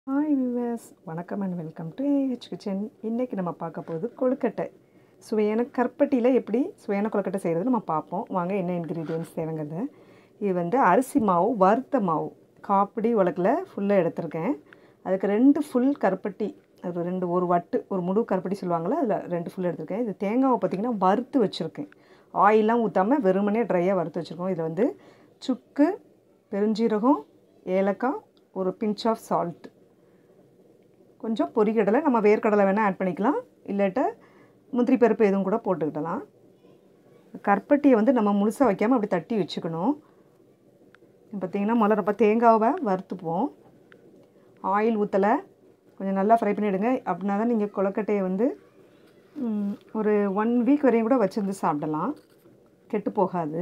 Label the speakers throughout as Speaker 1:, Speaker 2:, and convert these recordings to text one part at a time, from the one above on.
Speaker 1: hi viewers வணக்கம் and welcome to AH kitchen இன்றைக்கி நம்ம பார்க்க போகுது கொழுக்கட்டை சுவையான கற்பட்டியில் எப்படி சுவையான கொழுக்கட்டை செய்கிறது நம்ம பார்ப்போம் வாங்க என்ன இன்க்ரீடியன்ஸ் தேவைங்கிறது இது வந்து அரிசி மாவு வறுத்த மாவு காப்பிடி உலக்கில் ஃபுல்லாக எடுத்திருக்கேன் அதுக்கு ரெண்டு ஃபுல் கருப்பட்டி அது ரெண்டு ஒரு வட்டு ஒரு முழு கருப்பட்டி சொல்லுவாங்கள்ல அதில் ரெண்டு ஃபுல் எடுத்திருக்கேன் இது தேங்காவை பார்த்திங்கன்னா வறுத்து வச்சுருக்கேன் ஆயிலாம் ஊற்றாமல் வெறுமனே ட்ரையாக வறுத்து வச்சுருக்கோம் இதில் வந்து சுக்கு பெருஞ்சீரகம் ஏலக்காய் ஒரு பிஞ்ச் ஆஃப் சால்ட் கொஞ்சம் பொரிக்கடலை நம்ம வேர்க்கடலை வேணால் ஆட் பண்ணிக்கலாம் இல்லாட்ட முந்திரி பருப்பு எதுவும் கூட போட்டுக்கிடலாம் கற்பட்டியை வந்து நம்ம முழுசாக வைக்காமல் அப்படி தட்டி வச்சுக்கணும் பார்த்திங்கன்னா முதல்ல நம்ம தேங்காவை வறுத்துப்போம் ஆயில் ஊற்றலை கொஞ்சம் நல்லா ஃப்ரை பண்ணிவிடுங்க அப்படின்னா தான் நீங்கள் கொலக்கட்டையை வந்து ம், ஒரு ஒன் வீக் வரையும் கூட வச்சுருந்து சாப்பிடலாம் கெட்டு போகாது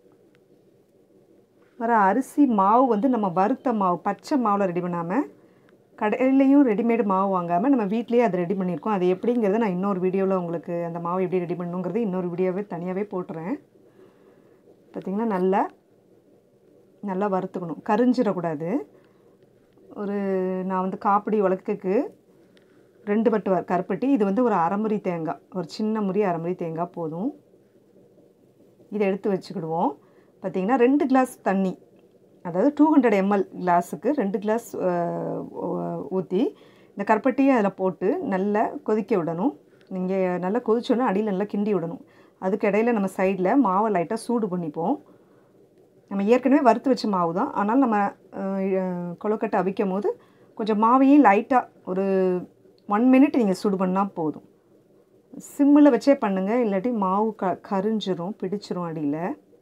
Speaker 1: வர அரிசி மாவு வந்து நம்ம வறுத்த மாவு பச்சை மாவில் ரெடி பண்ணாமல் கடையிலையும் ரெடிமேடு மாவு வாங்காமல் நம்ம வீட்லேயே அதை ரெடி பண்ணியிருக்கோம் அது எப்படிங்கிறத நான் இன்னொரு வீடியோவில் உங்களுக்கு அந்த மாவு எப்படி ரெடி பண்ணணுங்கிறது இன்னொரு வீடியோவே தனியாகவே போட்டுறேன் பார்த்திங்கன்னா நல்லா நல்லா வறுத்துக்கணும் கரிஞ்சிடக்கூடாது ஒரு நான் வந்து காப்பிடி உலக்குக்கு ரெண்டு பட்டு வ- கருப்பட்டி இது வந்து ஒரு அரைமுறி தேங்காய் ஒரு சின்ன முறி அரைமுறி தேங்காய் போதும் இதை எடுத்து வச்சுக்கிடுவோம் பார்த்திங்கன்னா ரெண்டு கிளாஸ் தண்ணி அதாவது டூ ஹண்ட்ரட் எம்எல் கிளாஸுக்கு ரெண்டு கிளாஸ் ஊற்றி இந்த கருப்பட்டியை அதில் போட்டு நல்லா கொதிக்க விடணும் நீங்கள் நல்லா கொதிச்சோன்னா அடியில் நல்லா கிண்டி விடணும் அதுக்கு இடையில நம்ம சைடில் மாவை லைட்டாக சூடு பண்ணிப்போம் நம்ம ஏற்கனவே வறுத்து வச்ச மாவு தான் ஆனால் நம்ம அஹ், கொழுக்கட்டை அவிக்கும் போது கொஞ்சம் மாவையும் லைட்டாக ஒரு ஒன் மினிட் நீங்கள் சூடு பண்ணால் போதும் சிம்மில் வச்சே பண்ணுங்கள் இல்லாட்டி மாவு க கரிஞ்சிரும் பிடிச்சிரும் அடியில்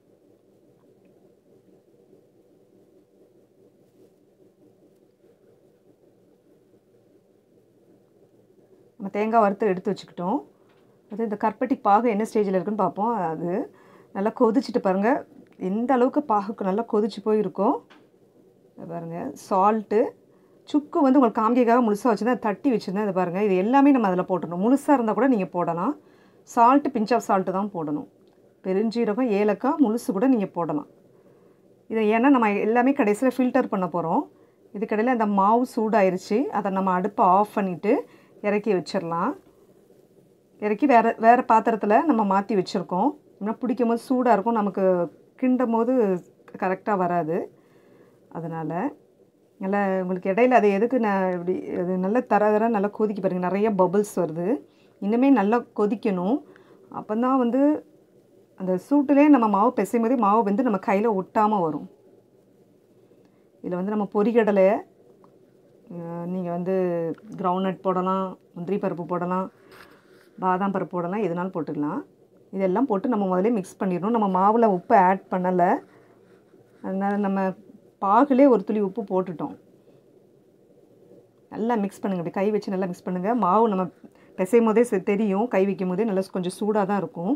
Speaker 1: நம்ம தேங்காய் வறுத்து எடுத்து வச்சுக்கிட்டோம் அது இந்த கற்பட்டி பாகு என்ன ஸ்டேஜில் இருக்குன்னு பார்ப்போம் அது நல்லா கொதிச்சுட்டு பாருங்கள் எந்த அளவுக்கு பாகுக்கு நல்லா கொதிச்சு போயிருக்கோ இதை பாருங்கள் சால்ட்டு சுக்கு வந்து உங்களுக்கு காமிக்கைக்காக முழுசாக வச்சுருந்தேன் தட்டி வச்சுருந்தேன் இதை பாருங்கள் இது எல்லாமே நம்ம அதில் போட்டுடணும் முழுசாக இருந்தால் கூட நீங்கள் போடலாம் சால்ட்டு பிஞ்ச் ஆஃப் சால்ட்டு தான் போடணும் பெருஞ்சீரகம் ஏலக்காய் முழுசு கூட நீங்கள் போடலாம் இதை ஏன்னா நம்ம எல்லாமே கடைசியில் ஃபில்டர் பண்ண போகிறோம் இதுக்கடையில் அந்த மாவு சூடாயிருச்சு அதை நம்ம அடுப்பை ஆஃப் பண்ணிவிட்டு இறக்கி வச்சிடலாம் இறக்கி வேறு வேறு பாத்திரத்தில் நம்ம மாற்றி வச்சுருக்கோம் ஏன்னா பிடிக்கும் போது சூடாக இருக்கும் நமக்கு கிண்டும் போது கரெக்டாக வராது அதனால் நல்லா உங்களுக்கு இடையில அது எதுக்கு நான் இப்படி அது நல்லா தர தர நல்லா கொதிக்க பாருங்க நிறைய பபிள்ஸ் வருது இன்னுமே நல்லா கொதிக்கணும் அப்போ தான் வந்து அந்த சூட்டுலேயே நம்ம மாவு பிசையும் போதே மாவு வந்து நம்ம கையில் ஒட்டாமல் வரும் இதில் வந்து நம்ம பொரிகடலை நீங்கள் வந்து கிரவுண்ட்நட் போடலாம் முந்திரி பருப்பு போடலாம் பாதாம் பருப்பு போடலாம் எதுனாலும் போட்டுக்கலாம் இதெல்லாம் போட்டு நம்ம முதல்ல மிக்ஸ் பண்ணிடணும் நம்ம மாவில் உப்பு ஆட் பண்ணலை அதனால் நம்ம பாகுலே ஒரு துளி உப்பு போட்டுட்டோம் நல்லா மிக்ஸ் பண்ணுங்கள் இப்படி கை வச்சு நல்லா மிக்ஸ் பண்ணுங்கள் மாவு நம்ம பிசையும் போதே செ- தெரியும் கை வைக்கும் போதே நல்லா கொஞ்சம் சூடாக தான் இருக்கும்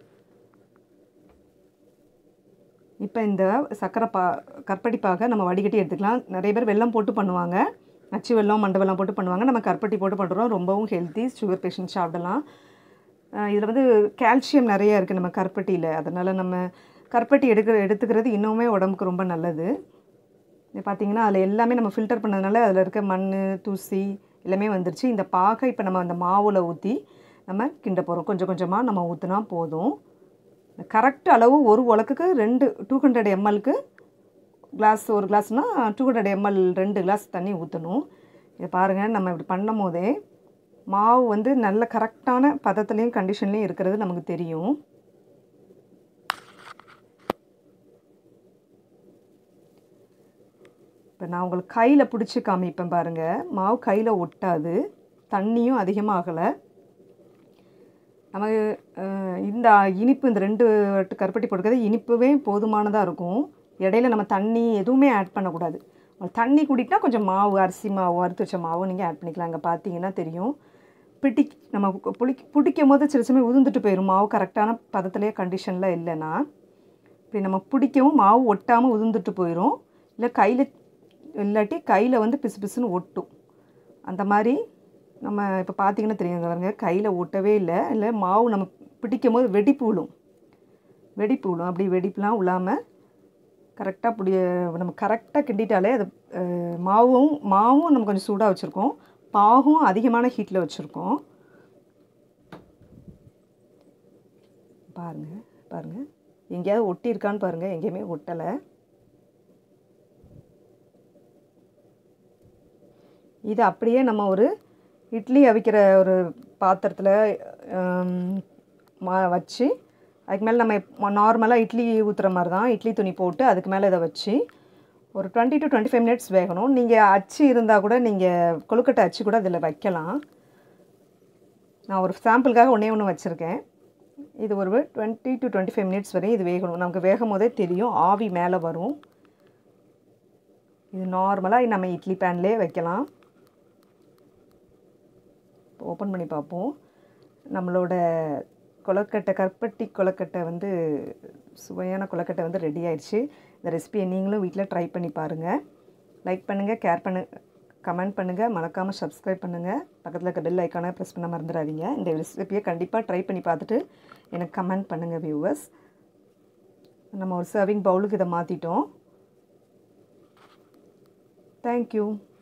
Speaker 1: இப்போ இந்த சர்க்கரை பா கற்பட்டி பாகை நம்ம வடிகட்டி எடுத்துக்கலாம் நிறைய பேர் வெல்லம் போட்டு பண்ணுவாங்க அச்சு வெல்லம் மண்டை வெல்லம் போட்டு பண்ணுவாங்க நம்ம கற்பட்டி போட்டு பண்ணுறோம் ரொம்பவும் ஹெல்த்தி சுகர் பேஷண்ட் சாப்பிடலாம் இதில் வந்து கால்சியம் நிறைய இருக்குது நம்ம கற்பட்டியில் அதனால் நம்ம கற்பட்டி எடுக்க எடுத்துக்கிறது இன்னுமே உடம்புக்கு ரொம்ப நல்லது இது பார்த்தீங்கன்னா அதில் எல்லாமே நம்ம ஃபில்டர் பண்ணதுனால அதில் இருக்க மண் தூசி எல்லாமே வந்துருச்சு இந்த பாகை இப்போ நம்ம அந்த மாவில் ஊற்றி நம்ம கிண்ட போகிறோம் கொஞ்சம் கொஞ்சமாக நம்ம ஊற்றினா போதும் கரெக்ட் அளவு ஒரு உலக்குக்கு ரெண்டு டூ ஹண்ட்ரட் எம்எல்க்கு கிளாஸ் ஒரு கிளாஸ்னால் டூ ஹண்ட்ரட் எம்எல் ரெண்டு கிளாஸ் தண்ணி ஊற்றணும் இதை பாருங்கள் நம்ம இப்படி பண்ணும் போதே மாவு வந்து நல்ல கரெக்டான பதத்துலேயும் கண்டிஷன்லேயும் இருக்கிறது நமக்கு தெரியும் இப்போ நான் உங்களுக்கு கையில் பிடிச்சி காமிப்பேன் பாருங்கள் மாவு கையில் ஒட்டாது தண்ணியும் அதிகமாக ஆகலை நமக்கு அஹ், இந்த இனிப்பு இந்த ரெண்டு வட்டு கருப்பட்டி போட்டுக்கிறது இனிப்புவே போதுமானதாக இருக்கும் இடையில நம்ம தண்ணி எதுவுமே ஆட் பண்ணக்கூடாது தண்ணி குடிக்கிட்டா கொஞ்சம் மாவு அரிசி மாவு வறுத்து வச்ச மாவு நீங்கள் ஆட் பண்ணிக்கலாம் அங்கே பார்த்தீங்கன்னா தெரியும் பிடி நம்ம புளி பிடிக்கும் போது சில சமயம் உதிர்ந்துட்டு போயிடும் மாவு கரெக்டான பதத்திலே கண்டிஷனில் இல்லைன்னா இப்படி நம்ம பிடிக்கவும் மாவு ஒட்டாமல் உதிர்ந்துட்டு போயிடும் இல்லை கையில் இல்லாட்டி கையில் வந்து பிசு பிசுன்னு ஒட்டும் அந்த மாதிரி நம்ம இப்போ பார்த்தீங்கன்னா தெரியும் இங்க பாருங்க கையில் ஒட்டவே இல்லை இல்லை மாவு நம்ம பிடிக்கும் போது வெடிப்பு விழும் வெடிப்பு விழும் அப்படி வெடிப்புலாம் விழாமல் கரெக்டாக பிடி நம்ம கரெக்டாக கிண்டிட்டாலே அது அஹ், மாவும் மாவும் நம்ம கொஞ்சம் சூடாக வச்சுருக்கோம் பாகும் அதிகமான ஹீட்டில் வச்சுருக்கோம் பாருங்கள் பாருங்கள் எங்கேயாவது ஒட்டி இருக்கான்னு பாருங்கள் எங்கேயுமே ஒட்டலை இது அப்படியே நம்ம ஒரு இட்லி அவிக்கிற ஒரு பாத்திரத்தில் மா வச்சு அதுக்கு மேலே நம்ம நார்மலாக இட்லி ஊற்றுற மாதிரி தான் இட்லி துணி போட்டு அதுக்கு மேலே இதை வச்சு ஒரு twenty to twenty five minutes வேகணும் நீங்கள் அச்சு இருந்தால் கூட நீங்கள் கொழுக்கட்டை அச்சு கூட அதில் வைக்கலாம் நான் ஒரு சாம்பிளுக்காக ஒன்றே ஒன்று வச்சுருக்கேன் இது ஒரு twenty to twenty five minutes வரையும் இது வேகணும் நமக்கு வேகும் போதே தெரியும் ஆவி மேலே வரும் இது நார்மலாக நம்ம இட்லி பேன்லேயே வைக்கலாம் ஓப்பன் பண்ணி பார்ப்போம் நம்மளோட கொலக்கட்டை கற்பட்டி கொலக்கட்டை வந்து சுவையான கொலக்கட்டை வந்து ரெடி ஆயிடுச்சு இந்த ரெசிபியை நீங்களும் வீட்டில் ட்ரை பண்ணி பாருங்கள் லைக் பண்ணுங்கள் கேர் பண்ணு கமெண்ட் பண்ணுங்கள் மறக்காமல் சப்ஸ்கிரைப் பண்ணுங்கள் பக்கத்தில் இருக்க பெல் ஐக்கானை ப்ரெஸ் பண்ண மறந்துடாதீங்க இந்த ரெசிபியை கண்டிப்பாக ட்ரை பண்ணி பார்த்துட்டு எனக்கு கமெண்ட் பண்ணுங்கள் வியூவர்ஸ் நம்ம ஒரு சர்விங் பவுலுக்கு இதை மாற்றிட்டோம் தேங்க்யூ